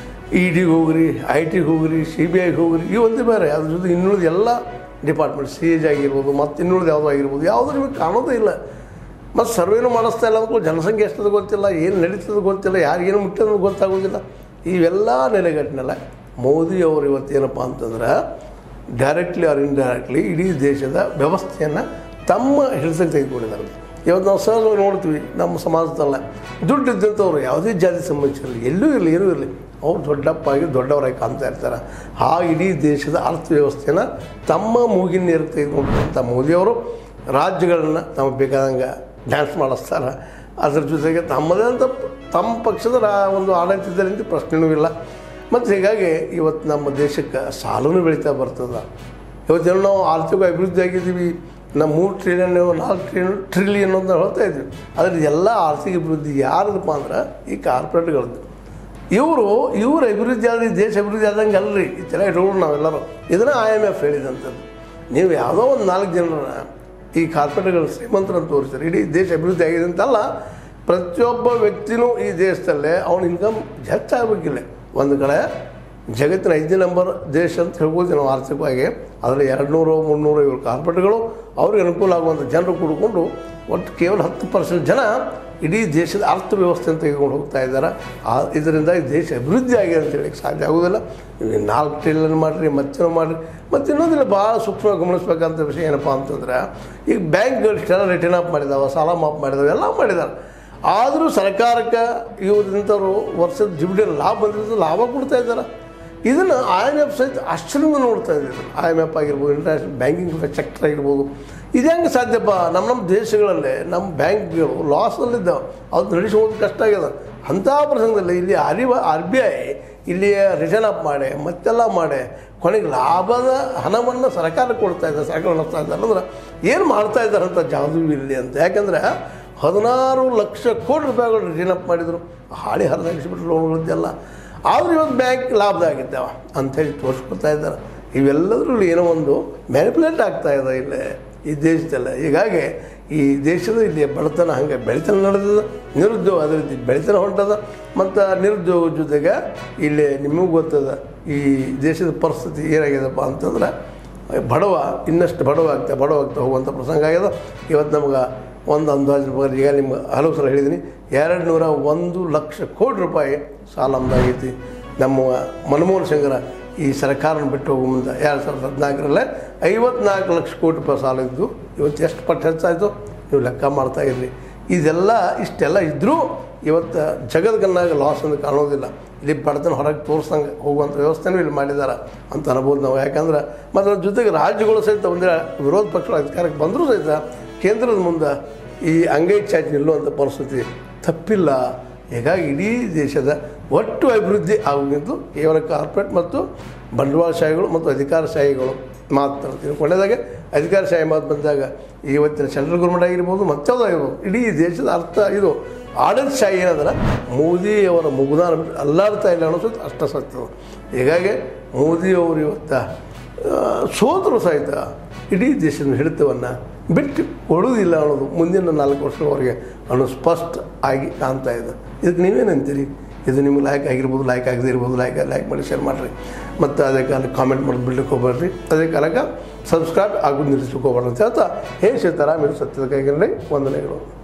A: ಇ ಡಿಗೆ ಹೋಗ್ರಿ ಐ ಟಿಗೆ ಹೋಗ್ರಿ ಸಿ ಬಿ ಐಗೆ ಹೋಗ್ರಿ ಈ ಒಂದೇ ಬೇರೆ ಅದ್ರ ಜೊತೆ ಇನ್ನುಳಿದ ಎಲ್ಲ ಡಿಪಾರ್ಟ್ಮೆಂಟ್ ಸಿ ಎಜ್ ಆಗಿರ್ಬೋದು ಮತ್ತು ಇನ್ನುಳಿದ ಯಾವುದೋ ಆಗಿರ್ಬೋದು ಯಾವುದೂ ನಿಮಗೆ ಕಾಣೋದೇ ಇಲ್ಲ ಮತ್ತು ಸರ್ವೇನೂ ಮಾಡಿಸ್ತಾ ಇಲ್ಲ ಅಂದ್ಕೊಂಡು ಜನಸಂಖ್ಯೆ ಎಷ್ಟದು ಗೊತ್ತಿಲ್ಲ ಏನು ನಡೀತದೆ ಗೊತ್ತಿಲ್ಲ ಯಾರಿಗೇನು ಮುಟ್ಟೋದು ಗೊತ್ತಾಗೋದಿಲ್ಲ ಇವೆಲ್ಲ ನೆಲೆಗಟ್ಟಿನೆಲ್ಲ ಮೋದಿ ಅವರು ಇವತ್ತೇನಪ್ಪ ಅಂತಂದ್ರೆ ಡೈರೆಕ್ಟ್ಲಿ ಆರ್ ಇಂಡೈರೆಕ್ಟ್ಲಿ ಇಡೀ ದೇಶದ ವ್ಯವಸ್ಥೆಯನ್ನು ತಮ್ಮ ಹಿಡಿತಕ್ಕೆ ತೆಗೆದುಕೊಂಡಿದ್ದಾರೆ ಇವತ್ತು ನಾವು ಸಹಜವಾಗಿ ನೋಡ್ತೀವಿ ನಮ್ಮ ಸಮಾಜದಲ್ಲ ದುಡ್ಡು ಇದ್ದಂಥವ್ರು ಯಾವುದೇ ಜಾತಿ ಸಂಬಂಧಿಸಿರಲಿ ಎಲ್ಲೂ ಇರಲಿ ಏನೂ ಇರಲಿ ಅವ್ರು ದೊಡ್ಡಪ್ಪಾಗಿ ದೊಡ್ಡವರಾಗಿ ಕಾಣ್ತಾ ಇರ್ತಾರೆ ಆ ಇಡೀ ದೇಶದ ಅರ್ಥವ್ಯವಸ್ಥೆನ ತಮ್ಮ ಮೂಗಿನ ನೀರು ತೆಗೆದುಕೊಂಡಿರುವಂಥ ಮೋದಿಯವರು ರಾಜ್ಯಗಳನ್ನ ತಮಗೆ ಬೇಕಾದಂಗೆ ಡ್ಯಾನ್ಸ್ ಮಾಡಿಸ್ತಾರೆ ಅದ್ರ ಜೊತೆಗೆ ತಮ್ಮದೇ ಅಂತ ತಮ್ಮ ಪಕ್ಷದ ರಾ- ಒಂದು ಆಡಳಿತದಲ್ಲಿ ಪ್ರಶ್ನೆನೂ ಇಲ್ಲ ಮತ್ತು ಹೀಗಾಗಿ ಇವತ್ತು ನಮ್ಮ ದೇಶಕ್ಕೆ ಸಾಲನೂ ಬೆಳೀತಾ ಬರ್ತದೆ ಇವತ್ತೇನು ನಾವು ಆರ್ಥಿಕ ಅಭಿವೃದ್ಧಿ ಆಗಿದ್ದೀವಿ ನಮ್ಮ ಮೂರು ಟ್ರಿಲಿಯನ್ ನಾಲ್ಕು ಟ್ರಿಲಿಯನ್ ಟ್ರಿಲಿಯನ್ ಅಂತ ಹೇಳ್ತಾ ಇದ್ವಿ ಆದರೆ ಎಲ್ಲ ಆರ್ಥಿಕ ಅಭಿವೃದ್ಧಿ ಯಾರದಪ್ಪ ಅಂದ್ರೆ ಈ ಕಾರ್ಪೊರೇಟ್ಗಳದ್ದು ಇವರು ಇವ್ರ ಅಭಿವೃದ್ಧಿ ಆದ್ರೆ ಈ ದೇಶ ಅಭಿವೃದ್ಧಿ ಆದಂಗೆ ಅಲ್ರಿ ಈ ಥರ ಇಟ್ಕೊಂಡು ನಾವೆಲ್ಲರೂ ಇದನ್ನು ಐ ಎಮ್ ಎಫ್ ಹೇಳಿದಂಥದ್ದು ನೀವು ಯಾವುದೋ ಒಂದು ನಾಲ್ಕು ಜನರನ್ನ ಈ ಕಾರ್ಪೊರೇಟ್ಗಳು ಶ್ರೀಮಂತರನ್ನು ತೋರಿಸ್ತಾರೆ ಇಡೀ ದೇಶ ಅಭಿವೃದ್ಧಿ ಆಗಿದೆ ಅಂತಲ್ಲ ಪ್ರತಿಯೊಬ್ಬ ವ್ಯಕ್ತಿನೂ ಈ ದೇಶದಲ್ಲೇ ಅವನ ಇನ್ಕಮ್ ಹೆಚ್ಚಾಗಬೇಕಿಲ್ಲ ಒಂದು ಕಡೆ ಜಗತ್ತಿನ ಐದನೇ ನಂಬರ್ ದೇಶ ಅಂತ ಹೇಳ್ಬೋದು ನಾವು ಆರ್ಥಿಕವಾಗಿ ಅದರಲ್ಲಿ ಎರಡು ನೂರು ಮುನ್ನೂರು ಇವರು ಕಾರ್ಪೊರೇಟ್ಗಳು ಅವ್ರಿಗೆ ಅನುಕೂಲ ಆಗುವಂಥ ಜನರು ಕೂಡಿಕೊಂಡು ಒಟ್ಟು ಕೇವಲ ಹತ್ತು ಪರ್ಸೆಂಟ್ ಜನ ಇಡೀ ದೇಶದ ಅರ್ಥವ್ಯವಸ್ಥೆಯನ್ನು ತೆಗೆದುಕೊಂಡು ಹೋಗ್ತಾ ಇದ್ದಾರೆ ಆ ಇದರಿಂದ ಈ ದೇಶ ಅಭಿವೃದ್ಧಿ ಆಗಿದೆ ಅಂತ ಹೇಳಕ್ಕೆ ಸಾಧ್ಯ ಆಗೋದಿಲ್ಲ ನೀವು ನಾಲ್ಕು ಟ್ರಿಲಿಯನ್ ಮಾಡಿರಿ ಮತ್ತೇನೋ ಮಾಡಿರಿ ಮತ್ತು ಇನ್ನೊಂದಿಲ್ಲ ಭಾಳ ಸೂಕ್ಷ್ಮವಾಗಿ ಗಮನಿಸ್ಬೇಕಂತ ವಿಷಯ ಏನಪ್ಪ ಅಂತಂದ್ರೆ ಈಗ ಬ್ಯಾಂಕ್ಗಳು ಇಷ್ಟೆಲ್ಲ ರಿಟರ್ನ್ ಅಪ್ ಮಾಡಿದಾವೆ ಸಾಲ ಮಾಫ್ ಮಾಡಿದಾವೆ ಎಲ್ಲ ಮಾಡಿದ್ದಾರೆ ಆದರೂ ಸರ್ಕಾರಕ್ಕೆ ಇವ್ರಿಂಥವ್ರು ವರ್ಷದ ಡಿವಿಡೆಂಡ್ ಲಾಭ ಬಂದಿರೋದು ಲಾಭ ಕೊಡ್ತಾ ಇದ್ದಾರೆ ಇದನ್ನು ಐ ಎಮ್ ಎಫ್ ಸಹಿತ ಅಷ್ಟರಿಂದ ನೋಡ್ತಾ ಇದ್ದೀವಿ ಐ ಎಮ್ ಎಫ್ ಆಗಿರ್ಬೋದು ಇಂಟರ್ನ್ಯಾಷನಲ್ ಬ್ಯಾಂಕಿಂಗ್ ಸೆಕ್ಟರ್ ಆಗಿರ್ಬೋದು ಇದು ಹೆಂಗೆ ಸಾಧ್ಯಪ್ಪ ನಮ್ಮ ನಮ್ಮ ದೇಶಗಳಲ್ಲೇ ನಮ್ಮ ಬ್ಯಾಂಕ್ಗಳು ಲಾಸಲ್ಲಿದ್ದಾವೆ ಅದು ನಡೆಸೋದು ಕಷ್ಟ ಆಗ್ಯದ ಅಂಥ ಪ್ರಸಂಗದಲ್ಲಿ ಇಲ್ಲಿ ಆರ್ ಆರ್ ಬಿ ಐ ಇಲ್ಲಿ ರಿಟರ್ನ್ ಅಪ್ ಮಾಡಿ ಮತ್ತೆಲ್ಲ ಮಾಡಿ ಕೊನೆಗೆ ಲಾಭದ ಹಣವನ್ನು ಸರ್ಕಾರ ಕೊಡ್ತಾ ಇದ್ದಾರೆ ಸರ್ಕಾರ ನಡೆಸ್ತಾ ಇದ್ದಾರೆ ಅಂದ್ರೆ ಏನು ಮಾಡ್ತಾ ಇದ್ದಾರೆ ಅಂತ ಜಾದು ಇಲ್ಲಿ ಅಂತ ಯಾಕಂದರೆ ಹದಿನಾರು ಲಕ್ಷ ಕೋಟಿ ರೂಪಾಯಿಗಳು ರಿಟರ್ನ್ ಅಪ್ ಮಾಡಿದರು ಹಾಳಿ ಹರಿದಾಗಿಸ್ಬಿಟ್ರು ಲೋನ್ಗಳದ್ದೆಲ್ಲ ಆದರೂ ಇವತ್ತು ಬ್ಯಾಂಕ್ ಲಾಭದಾಗಿದ್ದಾವ ಅಂಥೇಳಿ ತೋರಿಸ್ಕೊತಾ ಇದ್ದಾರೆ ಇವೆಲ್ಲದರಲ್ಲಿ ಏನೋ ಒಂದು ಮ್ಯಾನಿಪುಲೇಟ್ ಆಗ್ತಾ ಇದೆ ಇಲ್ಲಿ ಈ ದೇಶದಲ್ಲ ಹೀಗಾಗಿ ಈ ದೇಶದ ಇಲ್ಲಿ ಬಡತನ ಹಂಗೆ ಬೆಳಿತನ ನಡೆದದ ನಿರುದ್ಯೋಗ ಅದೇ ರೀತಿ ಬೆಳಿತನ ಹೊಂಟದ ಮತ್ತು ನಿರುದ್ಯೋಗ ಜೊತೆಗೆ ಇಲ್ಲಿ ನಿಮಗೂ ಗೊತ್ತದ ಈ ದೇಶದ ಪರಿಸ್ಥಿತಿ ಏನಾಗ್ಯದಪ್ಪ ಅಂತಂದ್ರೆ ಬಡವ ಇನ್ನಷ್ಟು ಬಡವ ಆಗ್ತಾ ಬಡವ ಆಗ್ತಾ ಹೋಗುವಂಥ ಪ್ರಸಂಗ ಆಗ್ಯದ ಇವತ್ತು ನಮ್ಗೆ ಒಂದು ಅಂದಾಜಿನ ಪ್ರಕಾರ ಈಗ ನಿಮ್ಗೆ ಹಲವು ಸಲ ಹೇಳಿದ್ದೀನಿ ಎರಡು ನೂರ ಒಂದು ಲಕ್ಷ ಕೋಟಿ ರೂಪಾಯಿ ಸಾಲ ನಮ್ದಾಗೈತಿ ನಮ್ಮ ಮನಮೋಹನ್ ಸಿಂಗ್ರ ಈ ಸರ್ಕಾರನ ಬಿಟ್ಟು ಹೋಗೋ ಮುಂದೆ ಎರಡು ಸಾವಿರದ ಹದಿನಾಲ್ಕರಲ್ಲೇ ಐವತ್ನಾಲ್ಕು ಲಕ್ಷ ಕೋಟಿ ರೂಪಾಯಿ ಸಾಲ ಇದ್ದು ಇವತ್ತು ಎಷ್ಟು ಪಟ್ಟು ಹೆಚ್ಚಾಯಿತು ನೀವು ಲೆಕ್ಕ ಮಾಡ್ತಾ ಇರಲಿ ಇದೆಲ್ಲ ಇಷ್ಟೆಲ್ಲ ಇದ್ದರೂ ಇವತ್ತು ಜಗದ್ಗನ್ನಾಗ ಲಾಸ್ ಅಂತ ಕಾಣೋದಿಲ್ಲ ಇಲ್ಲಿ ಬಡತನ ಹೊರಗೆ ತೋರ್ಸಂಗೆ ಹೋಗುವಂಥ ವ್ಯವಸ್ಥೆನೂ ಇಲ್ಲಿ ಮಾಡಿದ್ದಾರೆ ಅಂತ ಅನ್ಬೋದು ನಾವು ಯಾಕಂದ್ರೆ ಮತ್ತು ಅದ್ರ ಜೊತೆಗೆ ರಾಜ್ಯಗಳು ಸಹಿತ ಒಂದೇ ವಿರೋಧ ಪಕ್ಷಗಳು ಅಧಿಕಾರಕ್ಕೆ ಬಂದರೂ ಸಹಿತ ಕೇಂದ್ರದ ಮುಂದೆ ಈ ಅಂಗೈ ಚಾಚಿ ನಿಲ್ಲುವಂಥ ಪರಿಸ್ಥಿತಿ ತಪ್ಪಿಲ್ಲ ಹೀಗಾಗಿ ಇಡೀ ದೇಶದ ಒಟ್ಟು ಅಭಿವೃದ್ಧಿ ಆಗೋಗಿದ್ದು ಕೇವಲ ಕಾರ್ಪೊರೇಟ್ ಮತ್ತು ಬಂಡವಾಳಶಾಹಿಗಳು ಮತ್ತು ಅಧಿಕಾರಶಾಹಿಗಳು ಮಾತ್ರ ತಿಳ್ಕೊಂಡಾಗ ಅಧಿಕಾರಶಾಹಿ ಮಾತು ಬಂದಾಗ ಇವತ್ತಿನ ಸೆಂಟ್ರಲ್ ಗೌರ್ಮೆಂಟ್ ಆಗಿರ್ಬೋದು ಮತ್ತೊಂದು ಆಗಿರ್ಬೋದು ಇಡೀ ದೇಶದ ಅರ್ಥ ಇದು ಆಡಳಿತಶಾಹಿ ಏನಂದ್ರೆ ಮೋದಿಯವರ ಮುಗುದಾನ ಬಿಟ್ಟು ಅಲ್ಲಾಡ್ತಾ ಇಲ್ಲ ಅನ್ನೋದು ಅಷ್ಟ ಸತ್ಯ ಹೀಗಾಗಿ ಮೋದಿಯವರು ಇವತ್ತು ಆ, ಸೋತರು ಸಹಿತ ಇಡೀ ದೇಶದ ಹಿಡಿತವನ್ನು ಬಿಟ್ಟು ಕೊಡುವುದಿಲ್ಲ ಅನ್ನೋದು ಮುಂದಿನ ನಾಲ್ಕು ವರ್ಷಗಳವರೆಗೆ ಅನ್ನೋ ಸ್ಪಷ್ಟ ಆಗಿ ಕಾಣ್ತಾ ಇದೆ ಇದಕ್ಕೆ ನೀವೇನಂತೀರಿ ಇದು ನಿಮ್ಗೆ ಲೈಕ್ ಆಗಿರ್ಬೋದು ಲೈಕ್ ಆಗದೇ ಇರ್ಬೋದು ಲೈಕ್ ಲೈಕ್ ಮಾಡಿ ಶೇರ್ ಮಾಡಿರಿ ಮತ್ತು ಅದೇ ಕಾಲಕ್ಕೆ ಕಾಮೆಂಟ್ ಮಾಡೋದು ಬಿಡ್ಲಿಕ್ಕೆ ಹೋಗ್ಬೇಡ್ರಿ ಅದೇ ಕಾಲಕ್ಕೆ ಸಬ್ಸ್ಕ್ರೈಬ್ ಆಗೋದು ನಿಲ್ಲಿಸ್ಲಿಕ್ಕೆ ಹೋಗ್ಬಾರ್ದು ಅಂತ ಹೇಳ್ತಾ ಹೇ ಸೀತಾರಾಮ್ ಇದು ಸತ್ಯದ ಕೈಗನ್ನಡಿ ವಂದನೆಗಳು